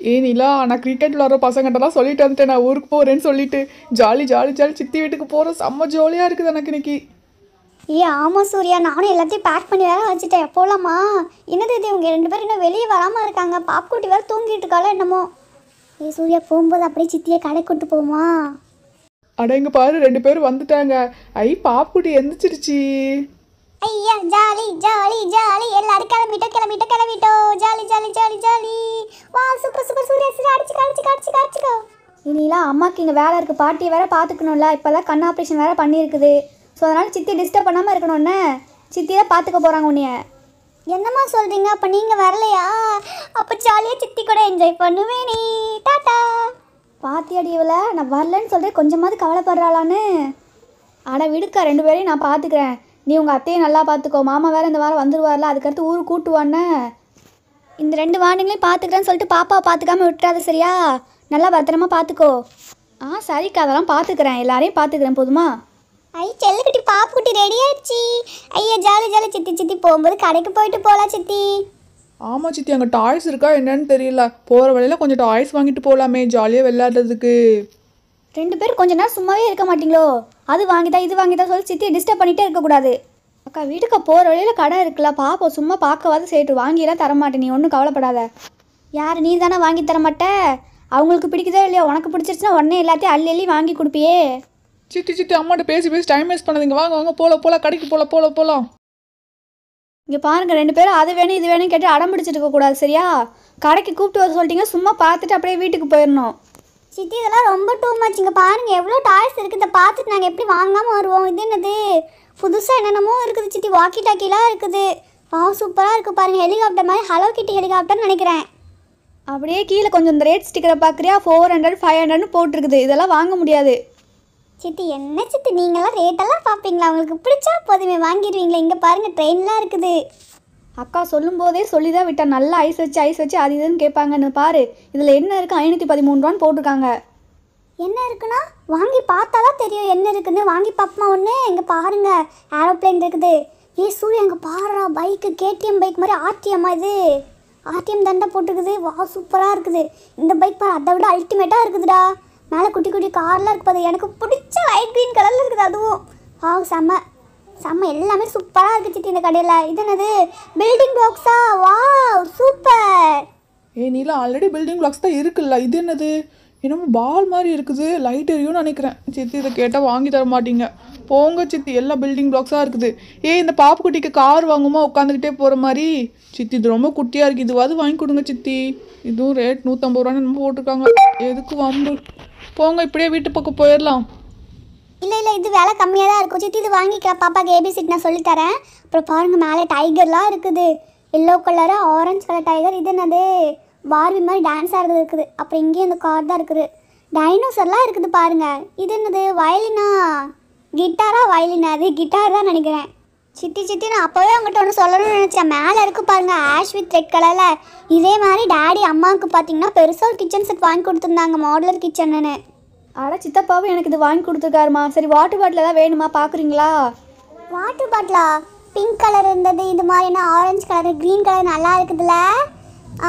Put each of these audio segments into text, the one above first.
ஏ நிலா நான் கிரிக்கெட் விளாட்ற பசங்கிட்டலாம் சொல்லிட்டு வந்துட்டேன் நான் ஊருக்கு போகிறேன்னு சொல்லிட்டு ஜாலி ஜாலி ஜாலி சித்தி வீட்டுக்கு போகிறோம் செம்ம ஜாலியாக இருக்குது எனக்கு இன்னைக்கு ஏ ஆமாம் சூர்யா நானும் எல்லாத்தையும் பேக் பண்ணி வேற வச்சுட்டேன் போகலாமா என்னது இது இவங்க ரெண்டு பேரும் இன்னும் வெளியே வராமல் இருக்காங்க பாப்குட்டி வேற தூங்கிட்டு இருக்காளோ என்னமோ ஏ சூர்யா போகும்போது அப்படியே சித்தியை கடை கூட்டு போகுமா அட இங்க பாரு ரெண்டு பேரும் வந்துட்டாங்க ஐ பாப்புக்குட்டி எந்திரிச்சிருச்சு ஐயா ஜாலி ஜாலி ஜாலி எல்லாரும் கிளம்பிட்டோம் கிளம்பிட்டோம் கிளம்பிட்டோம் ஜாலி ஜாலி ஜாலி ஜாலி வா சூப்பர் சூப்பர் சூர்யா சூர்யா அடிச்சு அடிச்சு அடிச்சு அடிச்சுக்கோ இனிலாம் அம்மாக்கு இங்கே வேலை இருக்குது பாட்டி வேற பார்த்துக்கணும்ல இப்போ தான் கண் ஆப்ரேஷன் வேற பண்ணியிருக்குது ஸோ அதனால் சித்தி டிஸ்டர்ப் பண்ணாமல் இருக்கணும்னே சித்தி தான் பார்த்துக்க போகிறாங்க உன்னைய என்னம்மா சொல்கிறீங்க அப்போ நீங்கள் வரலையா அப்போ ஜாலியாக சித்தி கூட என்ஜாய் பண்ணுவேன் நீ டாட்டா பாத்தியாடி இவளை நான் வரலன்னு சொல்கிறேன் கொஞ்சமாவது கவலைப்படுறாளான்னு அட விடுக்கா ரெண்டு பேரையும் நான் பார்த்துக்கிறேன் நீ உங்கள் அத்தையை நல்லா பார்த்துக்கோ மாமா வேறு இந்த வாரம் வந்துருவார்ல அதுக்கடுத்து ஊருக்கு கூட்டுவானே இந்த ரெண்டு வார்டுங்களையும் பார்த்துக்கிறேன்னு சொல்லிட்டு பாப்பாவை பார்த்துக்காம விட்டுறாத சரியா நல்லா பத்திரமா பார்த்துக்கோ ஆ சரிக்கா அதெல்லாம் பார்த்துக்கிறேன் எல்லாரையும் பார்த்துக்கிறேன் போதுமா ஐ செல்லுக்குட்டி பாப்புக்குட்டி ரெடி ஆயிடுச்சு ஐயா ஜாலி ஜாலி சித்தி சித்தி போகும்போது கடைக்கு போயிட்டு போகலாம் சித்தி ஆமா சித்தி அங்கே டாய்ஸ் இருக்கா என்னன்னு தெரியல போகிற வழியில கொஞ்சம் டாய்ஸ் வாங்கிட்டு போகலாமே ஜாலியாக விளையாடுறதுக்கு ரெண்டு பேரும் கொஞ்ச நேரம் சும்மாவே இருக்க மாட்டீங்களோ அது வாங்கிதா இது வாங்கிதா சொல்லி சித்தி டிஸ்டர்ப் பண்ணிட்டே இருக்கக்கூடாது அக்கா வீட்டுக்கு போகிற வழியில் கடை இருக்குல்ல பாப்போம் சும்மா பார்க்கவாது சேட்டு வாங்கிலாம் தர மாட்டேன் நீ ஒன்றும் கவலைப்படாத யார் நீ தானே வாங்கி தர மாட்ட அவங்களுக்கு பிடிக்குதோ இல்லையோ உனக்கு பிடிச்சிருச்சுன்னா உடனே எல்லாத்தையும் அள்ளி அள்ளி வாங்கி கொடுப்பியே சித்தி சித்தி அம்மாட்ட பேசி பேசி டைம் வேஸ்ட் பண்ணாதீங்க வாங்க வாங்க போல போல கடைக்கு போல போல போலாம் இங்கே பாருங்க ரெண்டு பேரும் அது வேணும் இது வேணும் கேட்டு அடம் பிடிச்சிட்டு இருக்கக்கூடாது சரியா கடைக்கு கூப்பிட்டு வர சொல்லிட்டீங்க சும்மா பார்த்துட்டு அப்படியே வீட்டுக்கு போயிடணும் சித்தி இதெல்லாம் ரொம்ப டூ மச் இங்கே பாருங்க எவ்வளோ டாய்ஸ் இருக்குது இதை பார்த்துட்டு நாங்கள் எப்படி வாங்காமல் வருவோம் இது என்னது புதுசாக என்னென்னமோ இருக்குது சித்தி வாக்கி டாக்கிலாம் இருக்குது வா சூப்பராக இருக்குது பாருங்க ஹெலிகாப்டர் மாதிரி ஹலோ கிட்டி ஹெலிகாப்டர்னு நினைக்கிறேன் அப்படியே கீழே கொஞ்சம் இந்த ரேட் ஸ்டிக்கரை பார்க்குறியா ஃபோர் ஹண்ட்ரட் ஃபைவ் ஹண்ட்ரட்னு போட்டிருக்குது இதெல்லாம் வாங்க முடியாது சித்தி என்ன சித்தி நீங்களாம் ரேட்டெல்லாம் பார்ப்பீங்களா உங்களுக்கு பிடிச்சா போதுமே வாங்கிடுவீங்களா இங்கே பாருங்கள் ட்ரெயின்லாம் இருக்குது அக்கா சொல்லும் போதே சொல்லி தான் விட்டா நல்லா ஐஸ் வச்சு ஐஸ் வச்சு அது இதுன்னு கேட்பாங்கன்னு பாரு இதில் என்ன இருக்குது ஐநூற்றி பதிமூணு ரூபான்னு போட்டிருக்காங்க என்ன இருக்குன்னா வாங்கி பார்த்தா தான் தெரியும் என்ன இருக்குன்னு வாங்கி பார்ப்போமா ஒன்று இங்கே பாருங்க ஏரோப்ளேன் இருக்குது ஏ சூரிய அங்கே பாருடா பைக்கு கேடிஎம் பைக் மாதிரி ஆர்டிஎம்மா இது ஆர்டிஎம் தண்டை போட்டுருக்குது வா சூப்பராக இருக்குது இந்த பைக் பாரு அதை விட அல்டிமேட்டாக இருக்குதுடா மேலே குட்டி குட்டி கார்லாம் இருக்குது பாரு எனக்கு பிடிச்ச லைட் க்ரீன் கலரில் இருக்குது அதுவும் வா செம்ம செம்ம எல்லாமே சூப்பராக இருக்குது சித்தி இந்த கடையில் இது என்னது பில்டிங் பாக்ஸா வா சூப்பர் ஏ நீலாம் ஆல்ரெடி பில்டிங் பிளாக்ஸ் தான் இருக்குல்ல இது என்னது என்னமோ பால் மாதிரி இருக்குது லைட் எரியும்னு நினைக்கிறேன் சித்தி இதை கேட்டால் வாங்கி தர மாட்டீங்க போங்க சித்தி எல்லா பில்டிங் பிளாக்ஸாக இருக்குது ஏ இந்த பாப்புக்குட்டிக்கு கார் வாங்குமா உட்காந்துக்கிட்டே போகிற மாதிரி சித்தி இது ரொம்ப குட்டியாக இருக்குது இதுவாது வாங்கி கொடுங்க சித்தி இதுவும் ரேட் நூற்றம்பது ரூபான்னு நம்ம போட்டிருக்காங்க எதுக்கு வம்பு போங்க இப்படியே வீட்டு பக்கம் போயிடலாம் இல்லை இல்லை இது விலை கம்மியாக தான் இருக்கும் சித்தி இது வாங்கிக்கலாம் பாப்பாக்கு ஏபிசிட் நான் சொல்லித்தரேன் அப்புறம் பாருங்கள் மேலே டைகர்லாம் இருக்குது yellow colour orange colour tiger இது என்னது பார்பி மாதிரி டான்ஸ் ஆடுறது இருக்குது அப்புறம் இங்கேயும் இந்த கார் தான் இருக்குது டைனோசர்லாம் இருக்குது பாருங்க இது என்னது வயலினா கிட்டாரா வயலினா அது கிட்டார் தான் நினைக்கிறேன் சித்தி சித்தி நான் அப்போவே அவங்ககிட்ட ஒன்று சொல்லணும்னு நினச்சேன் மேலே இருக்கு பாருங்க ஆஷ் வித் ரெட் கலரில் இதே மாதிரி டாடி அம்மாவுக்கு பார்த்தீங்கன்னா பெருசாக ஒரு கிச்சன் செட் வாங்கி கொடுத்துருந்தாங்க மாடுலர் கிச்சன்னு அட சித்தப்பாவும் எனக்கு இது வாங்கி கொடுத்துருக்காருமா சரி வாட்டர் பாட்டில் ஏதாவது வேணுமா பார்க்குறீங்களா வாட்டர் பாட்டிலா பிங்க் கலர் இருந்தது இது மாதிரினா ஆரஞ்சு கலர் க்ரீன் கலர் நல்லா இருக்குதுல்ல ஆ,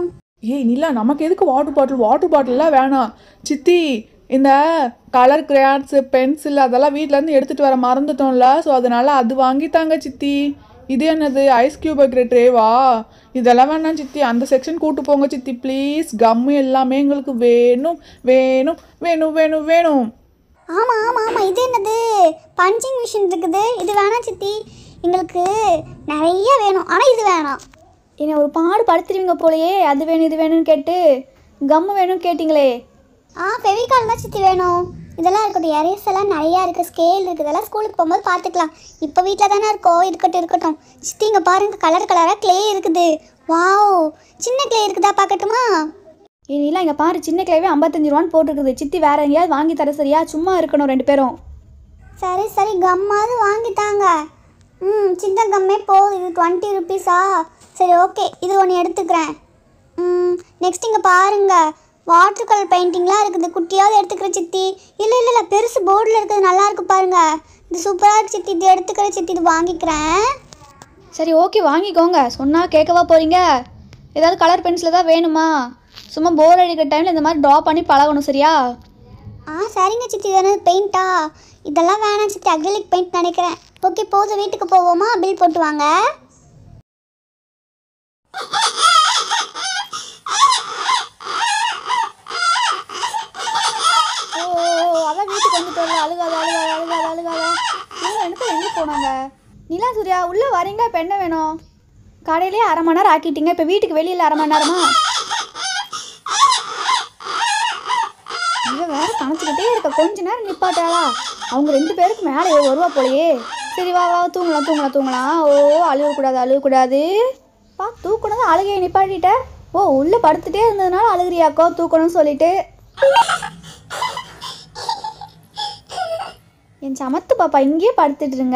ஏய் நிலா நமக்கு எதுக்கு வாட்டர் பாட்டில் வாட்டர் பாட்டில்லாம் வேணாம் சித்தி இந்த கலர் கிரையான்ஸு பென்சில் அதெல்லாம் வீட்டிலேருந்து எடுத்துகிட்டு வர மறந்துட்டோம்ல ஸோ அதனால் அது வாங்கித்தாங்க சித்தி இது என்னது ஐஸ் கியூப் வைக்கிற ட்ரேவா இதெல்லாம் வேணாம் சித்தி அந்த செக்ஷன் கூட்டு போங்க சித்தி ப்ளீஸ் கம்மு எல்லாமே எங்களுக்கு வேணும் வேணும் வேணும் வேணும் வேணும் ஆமாம் ஆமாம் ஆமாம் இது என்னது பஞ்சிங் மிஷின் இருக்குது இது வேணாம் சித்தி எங்களுக்கு நிறைய வேணும் ஆனால் இது வேணாம் என்ன ஒரு பாடு படுத்துருவீங்க போலயே அது வேணும் இது வேணும்னு கேட்டு கம்மு வேணும்னு கேட்டிங்களே ஆ ஃபெவிகால் தான் சித்தி வேணும் இதெல்லாம் இருக்கட்டும் எரேஸ் எல்லாம் நிறையா இருக்குது ஸ்கேல் இருக்குது இதெல்லாம் ஸ்கூலுக்கு போகும்போது பார்த்துக்கலாம் இப்போ வீட்டில் தானே இருக்கோம் இருக்கட்டும் இருக்கட்டும் சித்தி இங்கே பாருங்க கலர் கலராக க்ளே இருக்குது வாவ் சின்ன க்ளே இருக்குதா பார்க்கட்டுமா இனிலாம் இங்கே பாரு சின்ன கிளைவே ஐம்பத்தஞ்சு ரூபான்னு போட்டிருக்குது சித்தி வேற எங்கேயாவது வாங்கி தர சரியா சும்மா இருக்கணும் ரெண்டு பேரும் சரி சரி கம்மாவது வாங்கித்தாங்க ம் சின்ன கம்மே போகுது இது டுவெண்ட்டி ருபீஸா சரி ஓகே இது ஒன்று எடுத்துக்கிறேன் ம் நெக்ஸ்ட் இங்கே பாருங்க வாட்டர் கலர் பெயிண்டிங்லாம் இருக்குது குட்டியாவது எடுத்துக்கிறேன் சித்தி இல்லை இல்லை இல்லை பெருசு போர்டில் இருக்கிறது நல்லா இருக்கு பாருங்க இது சூப்பராக இருக்கு சித்தி இது எடுத்துக்கிறேன் சித்தி இது வாங்கிக்கிறேன் சரி ஓகே வாங்கிக்கோங்க சொன்னால் கேட்கவா போகிறீங்க ஏதாவது கலர் பென்சில் தான் வேணுமா சும்மா போர் அடிக்கிற டைமில் இந்த மாதிரி ட்ரா பண்ணி பழகணும் சரியா ஆ சரிங்க சித்தி தானே பெயிண்டா இதெல்லாம் வேணாம் சித்தி அக்ரிலிக் பெயிண்ட் நினைக்கிறேன் ஓகே போதும் வீட்டுக்கு போவோமா பில் போட்டு வாங்க ஓ அதான் வீட்டுக்கு வந்துட்டோம்ல அழுகாத அழுகாத அழுகாத அழுகாத இவங்க ரெண்டு பேரும் எங்கே போனாங்க நிலா சூர்யா உள்ளே வரீங்களா இப்போ என்ன வேணும் கடையிலேயே அரை மணி நேரம் ஆக்கிட்டீங்க இப்போ வீட்டுக்கு வெளியில் அரை மணி நேரமா இவ வேற கணச்சிக்கிட்டே இருக்க கொஞ்ச நேரம் நிப்பாட்டாளா அவங்க ரெண்டு பேருக்கு மேலே இவ வருவா போலயே சரி வா வா தூங்கலாம் தூங்கலாம் தூங்கலாம் ஓ அழுகக்கூடாது அழுகக்கூடாது பா தூக்கணும் அழுகையை நிப்பாட்டிட்ட ஓ உள்ளே படுத்துட்டே இருந்ததுனால அழுகிறியாக்கோ தூக்கணும்னு சொல்லிட்டு என் சமத்து பாப்பா இங்கேயே படுத்துட்டு இருங்க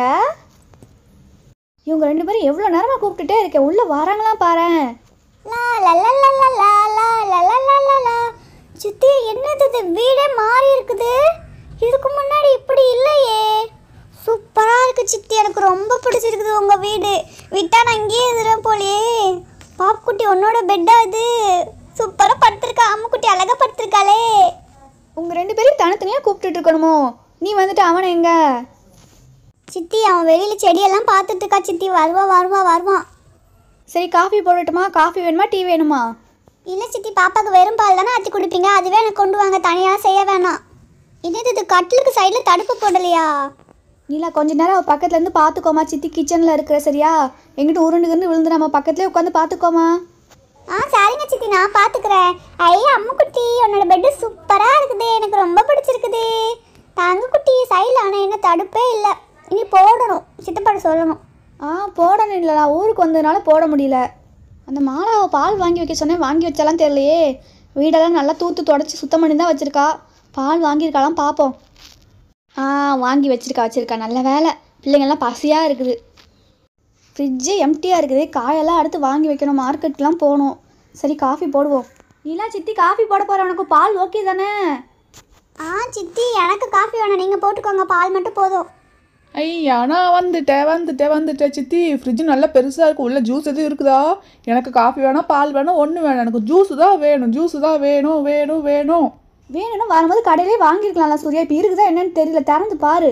இவங்க ரெண்டு பேரும் எவ்வளோ நேரமாக கூப்பிட்டுட்டே இருக்கேன் உள்ளே வராங்களாம் பாரேன் லா லா லா லா லா லா லா லா லா லா லா லா சித்தி என்னது இது வீடே மாறி இருக்குது இதுக்கு முன்னாடி இப்படி இல்லையே சூப்பராக இருக்கு சித்தி எனக்கு ரொம்ப பிடிச்சிருக்குது உங்கள் வீடு விட்டா நான் இங்கேயே இருந்துறேன் போலயே பாப்புக்குட்டி உன்னோட பெட்டா இது சூப்பராக படுத்திருக்கா அம்முக்குட்டி அழகாக படுத்திருக்காளே உங்கள் ரெண்டு பேரும் தனித்தனியாக கூப்பிட்டுட்டு இருக்கணுமோ நீ வந்துட்டு அவனை எங்க சித்தி அவன் வெளியில் செடியெல்லாம் பார்த்துட்டு இருக்கா சித்தி வருவா வருவா வருவான் சரி காஃபி போடட்டுமா காஃபி வேணுமா டீ வேணுமா இல்லை சித்தி பாப்பாவுக்கு வெறும் பால் தானே ஆற்றி கொடுப்பீங்க அதுவே எனக்கு கொண்டு வாங்க தனியாக செய்ய வேணாம் என்னது இது கட்டிலுக்கு சைடில் தடுப்பு போடலையா நீலா கொஞ்ச நேரம் அவள் பக்கத்துல இருந்து பார்த்துக்கோமா சித்தி கிச்சனில் இருக்கிற சரியா எங்கிட்ட உருண்டுகிருந்து விழுந்து நம்ம பக்கத்துலேயே உட்காந்து பார்த்துக்கோமா ஆ சரிங்க சித்தி நான் பார்த்துக்கிறேன் ஐயா அம்முக்குட்டி உன்னோட பெட்டு சூப்பராக இருக்குது எனக்கு ரொம்ப பிடிச்சிருக்குது தங்கக்குட்டி சைடில் ஆனால் என்ன தடுப்பே இல்லை இனி போடணும் சித்தப்பாடு சொல்லணும் ஆ போடணும் இல்லை நான் ஊருக்கு வந்ததுனால போட முடியல அந்த மாலாவை பால் வாங்கி வைக்க சொன்னேன் வாங்கி வச்சாலாம் தெரியலையே வீடெல்லாம் நல்லா தூத்து தொடச்சி சுத்தம் பண்ணி தான் வச்சுருக்கா பால் வாங்கியிருக்காலாம் பார்ப்போம் ஆ வாங்கி வச்சிருக்கா வச்சிருக்கா நல்ல வேலை பிள்ளைங்கள்லாம் பசியாக இருக்குது ஃப்ரிட்ஜு எம்டியாக இருக்குது காயெல்லாம் அடுத்து வாங்கி வைக்கணும் மார்க்கெட்லாம் போகணும் சரி காஃபி போடுவோம் நீலா சித்தி காஃபி போட போகிற உனக்கு பால் ஓகே தானே ஆ சித்தி எனக்கு காஃபி வேணாம் நீங்கள் போட்டுக்கோங்க பால் மட்டும் போதும் ஐயா நான் வந்துட்டேன் வந்துட்டேன் வந்துட்டேன் சித்தி ஃப்ரிட்ஜ் நல்லா பெருசாக இருக்கு உள்ள ஜூஸ் எதுவும் இருக்குதா எனக்கு காஃபி வேணாம் பால் வேணாம் ஒன்றும் வேணாம் எனக்கு ஜூஸ் தான் வேணும் ஜூஸ் தான் வேணும் வேணும் வேணும் வேணும்னா வரும்போது கடையிலே வாங்கியிருக்கலாம்ல சூர்யா இப்போ இருக்குதா என்னன்னு தெரியல திறந்து பாரு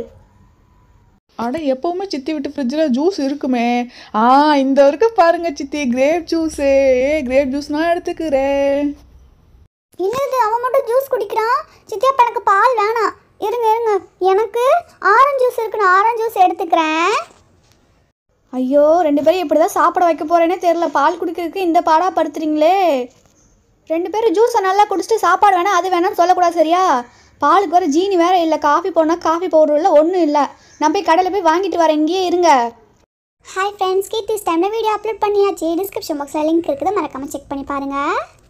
அட எப்பவுமே சித்தி விட்டு ஃப்ரிட்ஜில் ஜூஸ் இருக்குமே ஆ இந்த இருக்கு பாருங்க சித்தி கிரேப் ஜூஸு ஏ கிரேப் ஜூஸ் நான் எடுத்துக்கிறேன் என்னது அவன் மட்டும் ஜூஸ் குடிக்கிறான் சித்தி அப்போ எனக்கு பால் வேணாம் இருங்க இருங்க எனக்கு ஆரஞ்சு ஜூஸ் இருக்கு நான் ஆரஞ்சு ஜூஸ் எடுத்துக்கிறேன் ஐயோ ரெண்டு பேரும் எப்படி தான் சாப்பிட வைக்க போகிறேனே தெரில பால் குடிக்கிறதுக்கு இந்த பாடா படுத்துறீங்களே ரெண்டு பேரும் ஜூஸை நல்லா குடிச்சிட்டு சாப்பாடு வேணாம் அது வேணாம்னு சொல்லக்கூடாது சரியா பாலுக்கு வேறு ஜீனி வேறு இல்லை காஃபி போனால் காஃபி பவுடர் இல்லை ஒன்றும் இல்லை நான் போய் கடையில் போய் வாங்கிட்டு வரேன் இங்கேயே இருங்க ஹாய் ஃப்ரெண்ட்ஸ் கீர்த்திஸ் டைமில் வீடியோ அப்லோட் பண்ணியாச்சு டிஸ்கிரிப்ஷன் பாக்ஸில் லிங்க் இருக்குது மறக்காமல் செக் பண்ணி பாருங்கள்